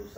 ದಿವಸ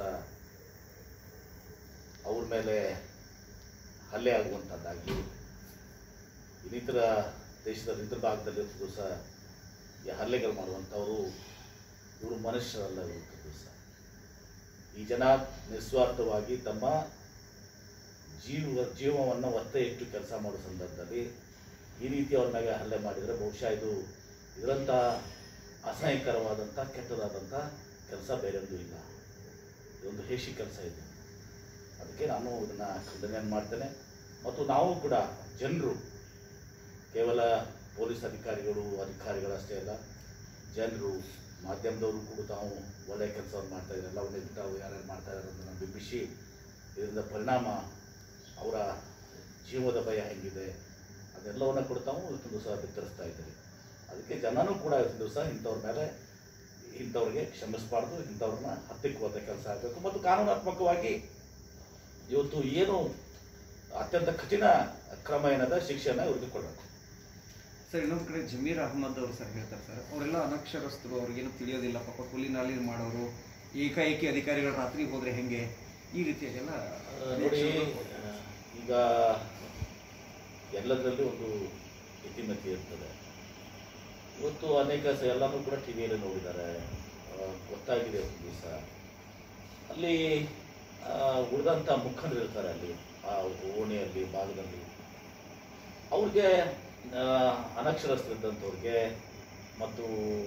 ಅವ್ರ ಮೇಲೆ ಹಲ್ಲೆ ಆಗುವಂಥದ್ದಾಗಲಿ ಇನ್ನಿತರ ದೇಶದ ಇತರ ಭಾಗದಲ್ಲಿ ಇವತ್ತು ದಿವಸ ಈ ಹಲ್ಲೆಗಳು ಮಾಡುವಂಥವರು ಇವರು ಮನುಷ್ಯರಲ್ಲ ಇವತ್ತು ದಿವಸ ಈ ಜನ ನಿಸ್ವಾರ್ಥವಾಗಿ ತಮ್ಮ ಜೀವ ಜೀವವನ್ನು ಒತ್ತೆ ಇಟ್ಟು ಕೆಲಸ ಮಾಡೋ ಸಂದರ್ಭದಲ್ಲಿ ಈ ರೀತಿ ಅವ್ರ ಮೇಲೆ ಹಲ್ಲೆ ಮಾಡಿದರೆ ಬಹುಶಃ ಇದು ಇದರಂಥ ಅಸಹ್ಯಕರವಾದಂಥ ಕೆಟ್ಟದಾದಂಥ ಕೆಲಸ ಬೇರೊಂದು ಇಲ್ಲ ಇದೊಂದು ಹೇಸಿ ಕೆಲಸ ಇದು ಅದಕ್ಕೆ ನಾನು ಇದನ್ನು ಖಂಡನೆಯನ್ನು ಮಾಡ್ತೇನೆ ಮತ್ತು ನಾವು ಕೂಡ ಜನರು ಕೇವಲ ಪೊಲೀಸ್ ಅಧಿಕಾರಿಗಳು ಅಧಿಕಾರಿಗಳಷ್ಟೇ ಅಲ್ಲ ಜನರು ಮಾಧ್ಯಮದವರು ಕೂಡ ತಾವು ಒಳ್ಳೆಯ ಕೆಲಸವನ್ನು ಮಾಡ್ತಾ ಇದ್ದಾರೆ ಎಲ್ಲವನ್ನೇ ತಾವು ಯಾರ್ಯಾರು ಮಾಡ್ತಾ ಇದ್ದಾರೆ ಅಂತ ನಾನು ಬಿಂಬಿಸಿ ಇದರಿಂದ ಪರಿಣಾಮ ಅವರ ಜೀವದ ಭಯ ಹೆಂಗಿದೆ ಅದೆಲ್ಲವನ್ನು ಕೂಡ ತಾವು ಇವತ್ತಿನ ದಿವಸ ಬಿತ್ತರಿಸ್ತಾ ಇದ್ದೀರಿ ಅದಕ್ಕೆ ಜನನೂ ಕೂಡ ಇವತ್ತಿನ ದಿವಸ ಇಂಥವ್ರ ಮೇಲೆ ಇಂಥವ್ರಿಗೆ ಕ್ಷಮಿಸಬಾರ್ದು ಇಂಥವ್ರನ್ನ ಹತ್ತಿಕ್ಕುವಂಥ ಕೆಲಸ ಆಗಬೇಕು ಮತ್ತು ಕಾನೂನಾತ್ಮಕವಾಗಿ ಇವತ್ತು ಏನು ಅತ್ಯಂತ ಕಠಿಣ ಕ್ರಮ ಏನದ ಶಿಕ್ಷೆಯನ್ನು ಇವ್ರಿಗೆ ಕೊಡಬೇಕು ಸರ್ ಇನ್ನೊಂದು ಕಡೆ ಜಮೀರ್ ಅಹಮದ್ ಅವರು ಸರ್ ಹೇಳ್ತಾರೆ ಸರ್ ಅವರೆಲ್ಲ ಅನಕ್ಷರಸ್ಥರು ಅವ್ರಿಗೇನು ತಿಳಿಯೋದಿಲ್ಲ ಪಾಪ ಕೂಲಿ ನಾಲಿ ಮಾಡೋರು ಏಕಾಏಕಿ ಅಧಿಕಾರಿಗಳು ರಾತ್ರಿ ಹೋದ್ರೆ ಹೆಂಗೆ ಈ ರೀತಿಯಾಗೆಲ್ಲ ನೋಡಿ ಈಗ ಎಲ್ಲದರಲ್ಲೂ ಒಂದು ಇತಿಮಿತಿ ಇರ್ತದೆ ಇವತ್ತು ಅನೇಕ ಸ ಎಲ್ಲನೂ ಕೂಡ ಟಿ ವಿಯಲ್ಲಿ ನೋಡಿದ್ದಾರೆ ಆ, ಗೊತ್ತಾಗಿದೆ ಒಂದು ದಿವಸ ಅಲ್ಲಿ ಉಳಿದಂಥ ಮುಖಂಡರು ಇರ್ತಾರೆ ಅಲ್ಲಿ ಆ ಓಣಿಯಲ್ಲಿ ಭಾಗದಲ್ಲಿ ಅವ್ರಿಗೆ ಆ, ಅನಕ್ಷರಸ್ಥರಿದ್ದಂಥವ್ರಿಗೆ ಮತ್ತು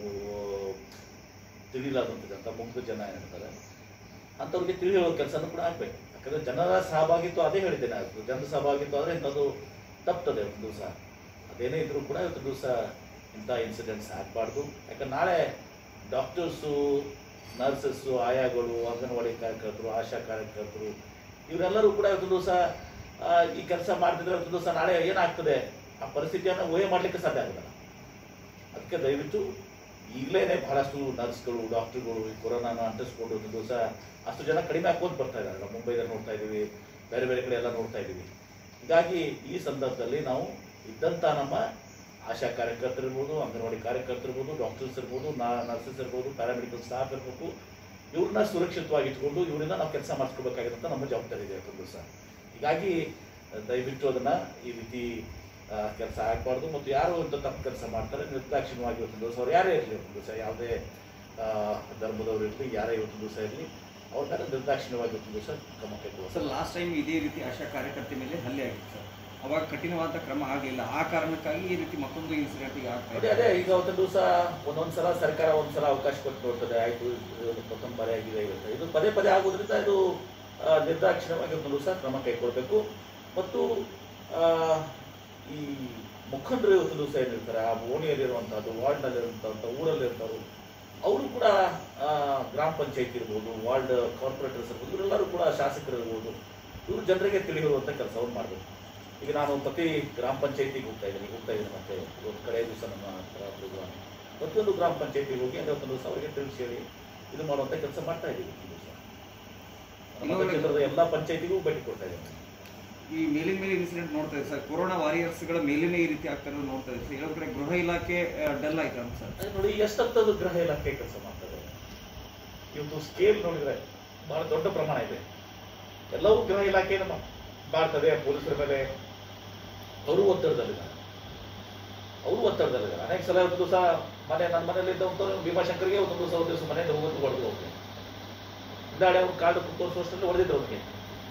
ತಿಳಿಲಾದಂಥದ್ದಂಥ ಮುಗ್ಧ ಜನ ಏನಿರ್ತಾರೆ ಅಂಥವ್ರಿಗೆ ತಿಳಿ ಹೇಳೋ ಕೆಲಸನೂ ಕೂಡ ಆಗಬೇಕು ಯಾಕಂದರೆ ಜನರ ಸಹಭಾಗಿತ್ವ ಅದೇ ಹೇಳಿದ್ದೇನೆ ಅದು ಜನರ ಸಹಭಾಗಿತ್ವ ಆದರೆ ಇಂಥದ್ದು ತಪ್ತದೆ ಒಂದು ದಿವಸ ಅದೇನೇ ಇದ್ರೂ ಕೂಡ ಇವತ್ತು ದಿವಸ ಇಂಥ ಇನ್ಸಿಡೆಂಟ್ಸ್ ಆಗಬಾರ್ದು ಯಾಕಂದ್ರೆ ನಾಳೆ ಡಾಕ್ಟರ್ಸು ನರ್ಸಸ್ಸು ಆಯಾಗಳು ಅಂಗನವಾಡಿ ಕಾರ್ಯಕರ್ತರು ಆಶಾ ಕಾರ್ಯಕರ್ತರು ಇವರೆಲ್ಲರೂ ಕೂಡ ಇವತ್ತು ದಿವಸ ಈ ಕೆಲಸ ಮಾಡ್ತಿದ್ರೆ ಇವತ್ತು ದಿವಸ ನಾಳೆ ಏನಾಗ್ತದೆ ಆ ಪರಿಸ್ಥಿತಿಯನ್ನು ಊಹೆ ಮಾಡಲಿಕ್ಕೆ ಸಾಧ್ಯ ಆಗೋದಿಲ್ಲ ಅದಕ್ಕೆ ದಯವಿಟ್ಟು ಈಗಲೇ ಬಹಳಷ್ಟು ನರ್ಸ್ಗಳು ಡಾಕ್ಟರ್ಗಳು ಈ ಕೊರೋನಾನ ಅಂಟಿಸ್ಕೊಂಡು ಒಂದು ದಿವಸ ಅಷ್ಟು ಜನ ಕಡಿಮೆ ಹಾಕೊಂಡು ಬರ್ತಾ ಇದ್ದಾರೆ ನಾವು ಮುಂಬೈದಲ್ಲಿ ನೋಡ್ತಾ ಇದ್ದೀವಿ ಬೇರೆ ಬೇರೆ ಕಡೆ ಎಲ್ಲ ನೋಡ್ತಾ ಇದ್ದೀವಿ ಹೀಗಾಗಿ ಈ ಸಂದರ್ಭದಲ್ಲಿ ನಾವು ಇದ್ದಂಥ ನಮ್ಮ ಆಶಾ ಕಾರ್ಯಕರ್ತರಿರ್ಬೋದು ಅಂಗನವಾಡಿ ಕಾರ್ಯಕರ್ತರಿರ್ಬೋದು ಡಾಕ್ಟರ್ಸ್ ಇರ್ಬೋದು ನಾ ನರ್ಸಸ್ ಇರ್ಬೋದು ಪ್ಯಾರಾಮೆಡಿಕಲ್ ಸ್ಟಾಫ್ ಇರ್ಬೇಕು ಇವ್ರನ್ನ ಸುರಕ್ಷಿತವಾಗಿ ಇಟ್ಕೊಂಡು ಇವರಿಂದ ನಾವು ಕೆಲಸ ಮಾಡಿಸ್ಕೋಬೇಕಾಗಿರೋಂಥ ನಮ್ಮ ಜವಾಬ್ದಾರಿ ಇದೆ ಒಂದು ದಿವಸ ಹೀಗಾಗಿ ದಯವಿಟ್ಟು ಅದನ್ನು ಈ ರೀತಿ ಕೆಲಸ ಆಗಬಾರ್ದು ಮತ್ತು ಯಾರು ಅಂತ ತಪ್ಪು ಕೆಲಸ ಮಾಡ್ತಾರೆ ನಿರ್ದಾಕ್ಷಿಣ್ಯವಾಗಿ ಇವತ್ತು ದಿವಸ ಅವ್ರು ಯಾರೇ ಇರಲಿ ಒಂದು ದಿವಸ ಯಾವುದೇ ಆ, ಧರ್ಮದವರು ಇರಲಿ ಯಾರೇ ಇವತ್ತು ದಿವಸ ಇರಲಿ ಅವ್ರ ಮೇಲೆ ನಿರ್ದಾಕ್ಷಿಣ್ಯವಾಗಿ ಇವತ್ತು ದಿವಸ ಕ್ರಮ ಕೈಗೊಳ್ಳುವ ಸರ್ ಲಾಸ್ಟ್ ಟೈಮ್ ಇದೇ ರೀತಿ ಆಶಾ ಕಾರ್ಯಕರ್ತೆ ಮೇಲೆ ಹಲ್ಲೆ ಆಗಿತ್ತು ಸರ್ ಅವಾಗ ಕಠಿಣವಾದ ಕ್ರಮ ಆಗಲಿಲ್ಲ ಆ ಕಾರಣಕ್ಕಾಗಿ ಈ ರೀತಿ ಮತ್ತೊಂದು ಇನ್ಸಿಡೆಂಟ್ ಈಗ ಆಗ್ತಾ ಅದೇ ಇದೆ ಅದೇ ಈಗ ಅವತ್ತಿನ ದಿವಸ ಒಂದೊಂದು ಸಲ ಸರ್ಕಾರ ಒಂದು ಸಲ ಅವಕಾಶ ಕೊಟ್ಟು ನೋಡ್ತದೆ ಆಯಿತು ಇದು ಪ್ರಥಮ ಬಾರಿ ಆಗಿದೆ ಇವತ್ತು ಇದು ಪದೇ ಪದೇ ಆಗೋದ್ರಿಂದ ಇದು ಆ, ನಿರ್ದಾಕ್ಷಿಣ್ಯವಾಗಿ ಒಂದು ದಿವಸ ಕ್ರಮ ಕೈಗೊಳ್ಬೇಕು ಮತ್ತು ಆ, ಈ ಮುಖಂಡರು ಇವತ್ತು ದಿವಸ ಏನಿರ್ತಾರೆ ಆ ಓಣಿಯಲ್ಲಿರುವಂಥದ್ದು ವಾರ್ಡ್ನಲ್ಲಿರುವಂಥ ಊರಲ್ಲಿರ್ತಾರೆ ಅವರು ಕೂಡ ಆ, ಗ್ರಾಮ ಪಂಚಾಯತ್ ಇರ್ಬೋದು ವಾರ್ಡ್ ಕಾರ್ಪೊರೇಟರ್ಸ್ ಇರ್ಬೋದು ಇವರೆಲ್ಲರೂ ಕೂಡ ಶಾಸಕರು ಇರ್ಬೋದು ಇವರು ಜನರಿಗೆ ತಿಳಿಯುವಂಥ ಕೆಲಸವನ್ನು ಮಾಡಬೇಕು ಈಗ ನಾನು ಪ್ರತಿ ಗ್ರಾಮ ಪಂಚಾಯತಿಗೆ ಹೋಗ್ತಾ ಇದ್ದೀನಿ ಹೋಗ್ತಾ ಇದ್ದೀನಿ ಮತ್ತೆ ಒಂದು ಕಡೆ ದಿವಸ ನಮ್ಮ ಪ್ರೋಗ್ರಾಮ್ ಪ್ರತಿಯೊಂದು ಗ್ರಾಮ ಪಂಚಾಯತಿಗೆ ಹೋಗಿ ಅಂದರೆ ಒಂದು ದಿವಸ ಅವರಿಗೆ ತಿಳಿಸಿ ಹೇಳಿ ಇದು ಮಾಡುವಂಥ ಕೆಲಸ ಮಾಡ್ತಾ ಇದ್ದೀವಿ ಈ ದಿವಸ ನಮ್ಮ ಇನ್ನೊಂದು- ಕ್ಷೇತ್ರದ ಎಲ್ಲ ಪಂಚಾಯತಿಗೂ ಭೇಟಿ ಕೊಡ್ತಾ ಇದ್ದೀನಿ ಈ ಮೇಲಿನ ಮೇಲೆ ಇನ್ಸಿಡೆಂಟ್ ನೋಡ್ತಾ ಇದೆ ಸರ್ ಕೊರೋನಾ ವಾರಿಯರ್ಸ್ಗಳ ಮೇಲಿನ ಈ ರೀತಿ ಆಗ್ತಾ ಇರೋದು ನೋಡ್ತಾ ಇದೆ ಸರ್ ಇನ್ನೊಂದು ಕಡೆ ಗೃಹ ಇಲಾಖೆ ಡಲ್ ಆಯ್ತು ಅಂತ ಸರ್ ಅದೇ ನೋಡಿ ಎಷ್ಟೊತ್ತದು ಗೃಹ ಇಲಾಖೆ ಕೆಲಸ ಮಾಡ್ತದೆ ಇವತ್ತು ಸ್ಕೇಲ್ ನೋಡಿದ್ರೆ ಬಹಳ ದೊಡ್ಡ ಪ್ರಮಾಣ ಇದೆ ಎಲ್ಲವೂ ಗೃಹ ಇಲಾಖೆಯನ್ನು ಮಾ- ಮಾಡ್ತದೆ ಪೊಲೀಸರ ಮೇಲೆ ಅವರು ಒತ್ತಡದಲ್ಲಿದ್ದಾರೆ ಅವರು ಒತ್ತಡದಲ್ಲಿದ್ದಾರೆ ಅನೇಕ ಸಲ ಒಂದು ದಿವಸ ಮನೆ ನನ್ನ ಮನೇಲಿ ಇದ್ದಂಥ ಭೀಮಾಶಂಕರ್ಗೆ ಒಂದು ದಿವಸ ಒಂದು ದಿವಸ ಮನೆಯಿಂದ ಹೋಗೋದು ಹೊಡೆದು ಹೋಗ್ತೀನಿ ದಾಳಿ ಅವ್ನು ಕಾಡು ತೋರಿಸುವಷ್ಟರಲ್ಲಿ ಹೊಡೆದಿದ್ರು ಅವ್ರಿಗೆ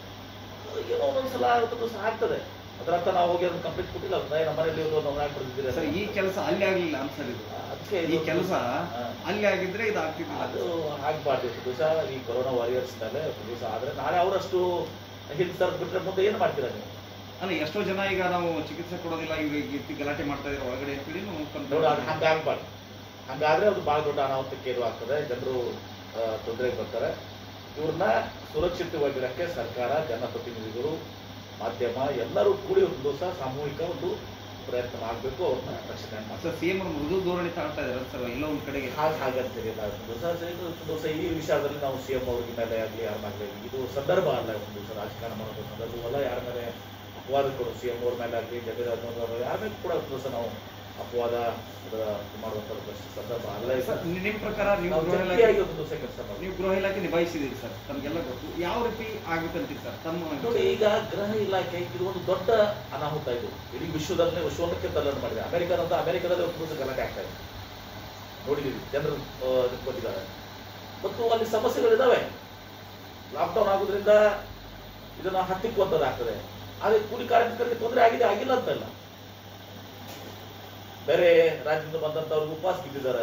ಏನೋ ಒಂದೊಂದು ಸಲ ಒಂದು ದಿವಸ ಆಗ್ತದೆ ಅದರರ್ಥ ನಾವು ಹೋಗಿ ಅದನ್ನು ಕಂಪ್ಲೀಟ್ ಕೊಟ್ಟಿಲ್ಲ ಅವ್ರನ್ನ, ನಮ್ಮ ಮನೇಲಿ ಒಂದು ನಾವು ಯಾಕೆ ಹೊಡೆದಿದ್ದೀರಿ ಸರ್ ಈ ಕೆಲಸ ಅಲ್ಲಿ ಆಗ್ಲಿಲ್ಲ ಅಂತ ಸರ್ ಇದು ಅದಕ್ಕೆ ಈ ಕೆಲಸ ಹಾ. ಅಲ್ಲಿ ಆಗಿದ್ರೆ ಇದು ಆಗ್ತಿದ್ದಿಲ್ಲ ಅದು ಆಗ್ಬಾರ್ದು ಇವತ್ತು ದಿವಸ ಈ ಕೊರೋನಾ ವಾರಿಯರ್ಸ್ ಮೇಲೆ ಒಂದು ದಿವಸ ಆದರೆ ನಾಳೆ ಅವರಷ್ಟು ಹಿಂದೆ ಸರ್ ಬಿಟ್ರೆ ಮುಂದೆ ಏನು ಮಾಡ್ತೀರಾ ನೀವು ಅಲ್ಲ ಎಷ್ಟೋ ಜನ ಈಗ ನಾವು ಚಿಕಿತ್ಸೆ ಕೊಡೋದಿಲ್ಲ ಇವ್ರಿಗೆ ಈ ರೀತಿ ಗಲಾಟೆ ಮಾಡ್ತಾ ಇದ್ದಾರೆ ಒಳಗಡೆ ಅಂತೇಳಿ ನಾವು ನೋಡಿ ಕಂಪ್ಲೇಂಟ್ ಅದು ಹಂಗೆ ಆಗ್ಬಾರ್ದು ಹಂಗಾದ್ರೆ ಅದು ಭಾಳ ದೊಡ್ಡ ಅನಾಹುತಕ್ಕೆ ಇದು ಆಗ್ತದೆ ಜನರು ತೊಂದರೆಗೆ ಬರ್ತಾರೆ ಇವ್ರನ್ನ ಸುರಕ್ಷಿತವಾಗಿರೋಕ್ಕೆ ಸರ್ಕಾರ ಜನಪ್ರತಿನಿಧಿಗಳು ಮಾಧ್ಯಮ ಎಲ್ಲರೂ ಕೂಡಿ ಒಂದು ದಿವಸ ಸಾಮೂಹಿಕ ಒಂದು ಪ್ರಯತ್ನ ಮಾಡಬೇಕು ಅವ್ರನ್ನ ರಕ್ಷಣೆ ಮಾಡ್ತಾರೆ ಸರ್ ಸಿಎಂ ಅವರು ಮೃದು ಧೋರಣೆ ತಾಳ್ತಾ ಇದ್ದಾರೆ ಸರ್ ಎಲ್ಲೋ ಒಂದ್ ಕಡೆಗೆ ಹಾಗೆ ಹಾಗಂತಿರಲಿಲ್ಲ ಒಂದು ದಿವಸ ಇದು ಒಂದು ದಿವಸ ಈ ವಿಚಾರದಲ್ಲಿ ನಾವು ಸಿ ಎಂ ಅವ್ರಿಗೆ ಮೇಲೆ ಆಗಲಿ ಯಾರ ಮೇಲೆ ಇದು ಸಂದರ್ಭ ಅಲ್ಲ ಒಂದು ದಿವಸ ರಾಜಕಾರಣ ಮಾಡೋ ಸಂದರ್ಭವಲ್ಲ ಯಾರ ಮೇಲೆ ಅಪವಾದ ಕೊಡು ಸಿ ಎಂ ಅವ್ರ ಮೇಲೆ ಆಗಲಿ ಜಗೀರ್ ಅಹಮದ್ ಅವ್ರ ಯಾರ ಮೇಲೆ ಕೂಡ ಒಂದು ದಿವಸ ನಾವು ಅಪವಾದ ಅದರ ಮಾಡುವಂಥ ಪ್ರಶ್ನೆ ಸಂದರ್ಭ ಆಗಲೇ ಇಲ್ಲ. ಸರ್ ನಿಮ್ಮ ಪ್ರಕಾರ ನೀವು ನಾವು ಗೃಹ ಜಂಟಿಯಾಗಿ ಇಲಾಖೆ ಒಂದು ದಿವಸ ಕೆಲಸ ಮಾಡಿ ನೀವು ಗೃಹ ಇಲಾಖೆ ನಿಭಾಯಿಸಿದ್ದೀರಿ ಸರ್ ತಮಗೆಲ್ಲ ಗೊತ್ತು ಯಾವ ರೀತಿ ಆಗ್ಬೇಕಂತೀರಿ ಸರ್ ತಮ್ಮ ನೋಡಿ ಈಗ ಗೃಹ ಇಲಾಖೆ ಇದು ಒಂದು ದೊಡ್ಡ ಅನಾಹುತ ಇದು ಇಡೀ ವಿಶ್ವದಲ್ಲೇ ವಿಶ್ವಮಟ್ಟಕ್ಕೆ ತಲ್ಲನ್ನು ಮಾಡಿದೆ ಅಮೆರಿಕದಂತ ಅಮೆರಿಕದಲ್ಲಿ ಒಂದು ದಿವಸ ಗಲಾಟೆ ಆಗ್ತಾ ಇದೆ ನೋಡಿದ್ದೀವಿ ಜನರು ಆ, ಇದಕ್ಕೆ ಬಂದಿದ್ದಾರೆ ಮತ್ತು ಅಲ್ಲಿ ಸಮಸ್ಯೆಗಳಿದ್ದಾವೆ ಲಾಕ್ಡೌನ್ ಆಗೋದ್ರಿಂದ ಇದನ್ನ ಹತ್ತಿಕ್ಕುವಂಥದ್ದಾಗ್ತದೆ ಆದರೆ ಕೂಲಿ ಕಾರ್ಮಿಕರಿಗೆ ತೊಂದರೆ ಆಗಿದೆ ಆಗಿಲ್ಲ ಅಂತಲ್ಲ ಬೇರೆ ರಾಜ್ಯದಿಂದ ಬಂದಂಥವ್ರಿಗೆ ಉಪವಾಸ ಬಿದ್ದಿದ್ದಾರೆ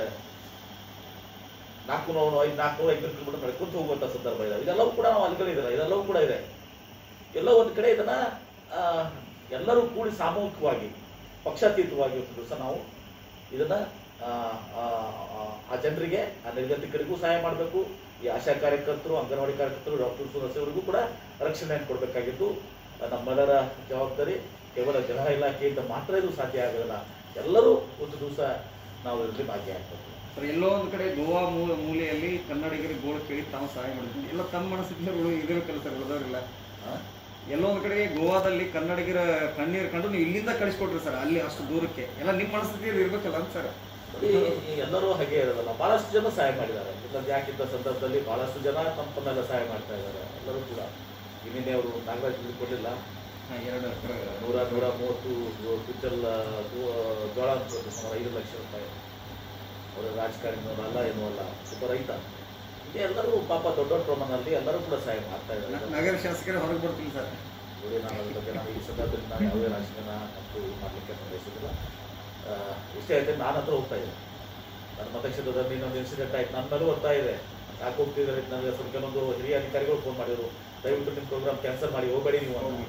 ನಾಲ್ಕು ನೂರು ಐದು ನಾಲ್ಕುನೂರ ಐದು ಕಿಲೋಮೀಟರ್ ನಡ್ಕೊಂತ ಹೋಗುವಂಥ ಸಂದರ್ಭ ಇದೆ ಇದೆಲ್ಲವೂ ಕೂಡ ನಾವು ಅಲ್ಲಿಗಳಿದೆ ಇದೆಲ್ಲವೂ ಕೂಡ ಇದೆ ಎಲ್ಲ ಒಂದು ಕಡೆ ಇದನ್ನ ಆ, ಎಲ್ಲರೂ ಕೂಡಿ ಸಾಮೂಹಿಕವಾಗಿ ಪಕ್ಷಾತೀತವಾಗಿ ಒಂದು ದಿವಸ ನಾವು ಇದನ್ನ ಆ, ಆ, ಆ, ಆ ಜನರಿಗೆ ಆ ನಿರ್ಗತಿಕರಿಗೂ ಸಹಾಯ ಮಾಡಬೇಕು ಈ ಆಶಾ ಕಾರ್ಯಕರ್ತರು ಅಂಗನವಾಡಿ ಕಾರ್ಯಕರ್ತರು ಡಾಕ್ಟರ್ಸ್ ನರ್ಸವರಿಗೂ ಕೂಡ ರಕ್ಷಣೆಯನ್ನು ಕೊಡಬೇಕಾಗಿದ್ದು ನಮ್ಮೆಲ್ಲರ ಜವಾಬ್ದಾರಿ ಕೇವಲ ಗೃಹ ಇಲಾಖೆಯಿಂದ ಮಾತ್ರ ಇದು ಸಾಧ್ಯ ಆಗೋದಿಲ್ಲ ಎಲ್ಲರೂ ಒಂದು ದಿವಸ ನಾವು ಇದರಲ್ಲಿ ಭಾಗಿಯಾಗಬೇಕು ಸರ್ ಎಲ್ಲೋ ಒಂದು ಕಡೆ ಗೋವಾ ಮೂಲ ಮೂಲೆಯಲ್ಲಿ ಕನ್ನಡಿಗರಿಗೆ ಗೋಳು ಕೇಳಿ ತಾವು ಸಹಾಯ ಮಾಡಿದ್ವಿ ಎಲ್ಲ ತಮ್ಮ ಮನಸ್ಥಿತಿಗಳು ಇದಿರಬೇಕಲ್ಲ ಸರ್ ಉಳಿದವರಿಲ್ಲ ಹಾ? ಎಲ್ಲೋ ಒಂದು ಕಡೆ ಗೋವಾದಲ್ಲಿ ಕನ್ನಡಿಗರ ಕಣ್ಣೀರು ಕಂಡು ನೀವು ಇಲ್ಲಿಂದ ಕಳಿಸ್ಕೊಟ್ರಿ ಸರ್ ಅಲ್ಲಿ ಅಷ್ಟು ದೂರಕ್ಕೆ ಎಲ್ಲ ನಿಮ್ಮ ಮನಸ್ಥಿತಿಯಲ್ಲಿ ಇರ್ಬೇಕಲ್ಲ ಅಂತ ಸರ್ ನೋಡಿ ಈ ಎಲ್ಲರೂ ಹಾಗೆ ಇರೋದಲ್ಲ ಬಹಳಷ್ಟು ಜನ ಸಹಾಯ ಮಾಡಿದ್ದಾರೆ ಇಲ್ಲದ ಯಾಕಿದ್ದ ಸಂದರ್ಭದಲ್ಲಿ ಬಹಳಷ್ಟು ಜನ ತಮ್ಮ ತಮ್ಮೆಲ್ಲ ಸಹಾಯ ಮಾಡ್ತಾ ಇದ್ದಾರೆ ಎಲ್ಲರೂ ಕೂಡ ಈ ನಿನ್ನೆ ಅವರು ನಾಗರಾಜ್ ಬಿಲ್ ಕೊಡಲಿಲ್ಲ ಹಾ, ಎರಡು ಎಕರೆ. ನೂರ ನೂರ ಮೂವತ್ತು ಕ್ವಿಂಟಲ್ ಜೋಳ ಅಂತ ಕೊಟ್ಟು ಸುಮಾರು ಐದು ಲಕ್ಷ ರೂಪಾಯಿ ಅವರು ರಾಜಕಾರಣಿಯವರಲ್ಲ ಏನೂ ಅಲ್ಲ ಒಬ್ಬ ರೈತ ಹೀಗೆ ಎಲ್ಲರೂ ಪಾಪ ದೊಡ್ಡ ದೊಡ್ಡ ಪ್ರಮಾಣದಲ್ಲಿ ಎಲ್ಲರೂ ಕೂಡ ಸಹಾಯ ಮಾಡ್ತಾ ನ- ಇದ್ದಾರೆ ನಗರ ಶಾಸಕರೇ ಹೊರಗೆ ಬರ್ತೀನಿ ಸರ್ ನೋಡಿ ನಾನು ಅದ್ರ ಬಗ್ಗೆ ನಾನು ಈ ಸಂದರ್ಭದಲ್ಲಿ ನಾನು ಯಾವುದೇ ರಾಜಕಾರಣ ಮತ್ತು ಮಾಡಲಿಕ್ಕೆ ನಾನು ಬಯಸೋದಿಲ್ಲ ಆ, ಇಷ್ಟೇ ಆಯ್ತು ನಾನು ಹತ್ರ ಹೋಗ್ತಾ ಇದ್ದೆ ನನ್ನ ಮತಕ್ಷೇತ್ರದಲ್ಲಿ ಇನ್ನೊಂದು ಇನ್ಸಿಡೆಂಟ್ ಆಯ್ತು ನನ್ನ ಮೇಲೂ ಬರ್ತಾ ಇದೆ ಯಾಕೆ ಹೋಗ್ತಿದ್ದಾರೆ ನನಗೆ ಸ್ವಲ್ಪ ಕೆಲವೊಂದು ಹಿರಿಯ ಅಧಿಕಾರಿಗಳು ಫೋನ್ ಮಾಡಿದ್ರು ದಯವಿಟ್ಟು ನಿಮ್ಮ ಪ್ರೋಗ್ರಾಮ್ ಕ್ಯಾನ್ಸಲ್ ಮಾಡಿ ಹೋಗಬೇಡಿ ನೀವು ಅಂತ.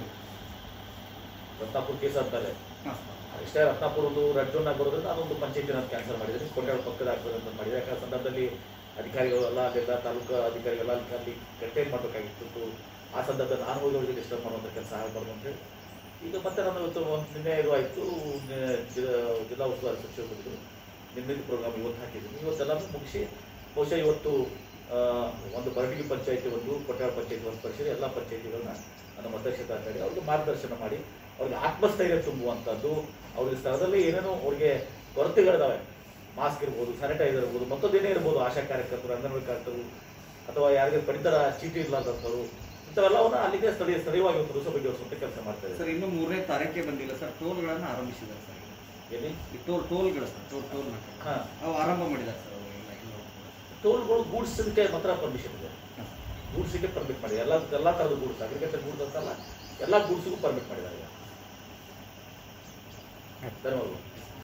ರತ್ನಾಪುರ ಕೇಸ್ ಆದ್ಮೇಲೆ ಹಾ. ಇಷ್ಟೇ ರತ್ನಾಪುರ ಒಂದು ರೆಡ್ ಝೋನ್ ಆಗಿ ಬರೋದ್ರಿಂದ ನಾನೊಂದು ಪಂಚಾಯತಿ ನಾನು ಕ್ಯಾನ್ಸಲ್ ಮಾಡಿದ್ದೀನಿ ಕೊಂಡಾಳ ಪಕ್ಕದ ಆಗ್ತದೆ ಅಂತ ಮಾಡಿದೆ ಯಾಕಂದ್ರೆ ಸಂದರ್ಭದಲ್ಲಿ ಅಧಿಕಾರಿಗಳು ಎಲ್ಲ ಅಲ್ಲೆಲ್ಲ ತಾಲೂಕು ಅಧಿಕಾರಿಗಳೆಲ್ಲ ಅಲ್ಲಿ ಅಲ್ಲಿ ಕಂಟೈನ್ ಮಾಡಬೇಕಾಗಿತ್ತು ಆ ಸಂದರ್ಭದಲ್ಲಿ ನಾನು ಹೋಗಿ ಅವರಿಗೆ ಡಿಸ್ಟರ್ಬ್ ಮಾಡುವಂಥ ಕೆಲಸ ಆಗಬಾರ್ದು ಅಂತ ಹೇಳಿ ಈಗ ಮತ್ತೆ ನಾನು ಇವತ್ತು ಒಂದು ನಿನ್ನೆ ಇದು ಆಯಿತು ಜಿಲ್ಲಾ ಉಸ್ತುವಾರಿ ಸಚಿವರು ಬಂದರು ನಿನ್ನೆ ಪ್ರೋಗ್ರಾಮ್ ಇವತ್ತು ಹಾಕಿದ್ದೀನಿ ಇವತ್ತೆಲ್ಲನೂ ಮುಗಿಸಿ ಬಹುಶಃ ಇವತ್ತು ಆ, ಒಂದು ಬರಟಗಿ ಪಂಚಾಯತಿ ಒಂದು ಕೊಟ್ಟಾಳ ಪಂಚಾಯತಿ ಒಂದು ಪರಿಷತ್ ಎಲ್ಲ ಪಂಚಾಯತಿಗಳನ್ನ ನನ್ನ ಮತಕ್ಷೇತ್ರ ಅಂತೇಳಿ ಅವ್ರಿಗೆ ಮಾರ್ಗದರ್ಶನ ಮಾಡಿ ಅವ್ರಿಗೆ ಆತ್ಮಸ್ಥೈರ್ಯ ತುಂಬುವಂಥದ್ದು ಅವ್ರಿಗೆ ಸ್ಥಳದಲ್ಲಿ ಏನೇನೋ ಅವ್ರಿಗೆ ಕೊರತೆಗಳಿದಾವೆ ಮಾಸ್ಕ್ ಇರ್ಬೋದು ಸ್ಯಾನಿಟೈಸರ್ ಇರ್ಬೋದು ಮತ್ತೊಂದೇನೇ ಇರ್ಬೋದು ಆಶಾ ಕಾರ್ಯಕರ್ತರು ಅಂಗನವಾಡಿ ಕಾರ್ಯಕರ್ತರು ಅಥವಾ ಯಾರಿಗೆ ಪಡಿತರ ಚೀಟಿ ಇರ್ಲಾರ್ದಂಥವ್ರು ಇಂಥವೆಲ್ಲವನ್ನ ಅಲ್ಲಿಗೆ ಸ್ಥಳೀಯ ಸ್ಥಳೀಯವಾಗಿ ಒಂದು ದಿವಸ ಬಗೆಹರಿಸುವಂತ ಕೆಲಸ ಮಾಡ್ತಾ ಇದ್ದಾರೆ ಸರ್ ಇನ್ನು ಮೂರನೇ ತಾರೀಕೆ ಬಂದಿಲ್ಲ ಸರ್ ಟೋಲ್ಗಳನ್ನು ಆರಂಭಿಸಿದ್ದಾರೆ ಸರ್ ಎಲ್ಲಿ ಈ ಟೋಲ್ ಟೋಲ್ಗಳು ಸರ್ ಟೋಲ್ ಟೋಲ್ ಹಾ ಅವು ಆರಂಭ ಮಾಡಿದ್ದಾರೆ ಸರ್ ಅವು ಎಲ್ಲ ಎಲ್ಲವೂ ಕೂಡ. ಟೋಲ್ಗಳು ಗೂಡ್ಸ್ಗೆ ಮಾತ್ರ ಪರ್ಮಿಷನ್ ಇದೆ ಹಾ. ಗೂಡ್ಸಿಗೆ ಪರ್ಮಿಟ್ ಮಾಡಿ ಎಲ್ಲ ಎಲ್ಲ ಥರದ ಗೂಡ್ಸ್ ಅಗ್ರಿಕಲ್ಚರ್ ಗೂಡ್ಸ್ ಅಂತಲ್ಲ ಎಲ್ಲ ಗೂಡ್ಸಿಗೂ ಪರ್ಮಿಟ್ ಮಾಡಿದ್ದಾರೆ ಈಗ ಧನ್ಯವಾದಗಳು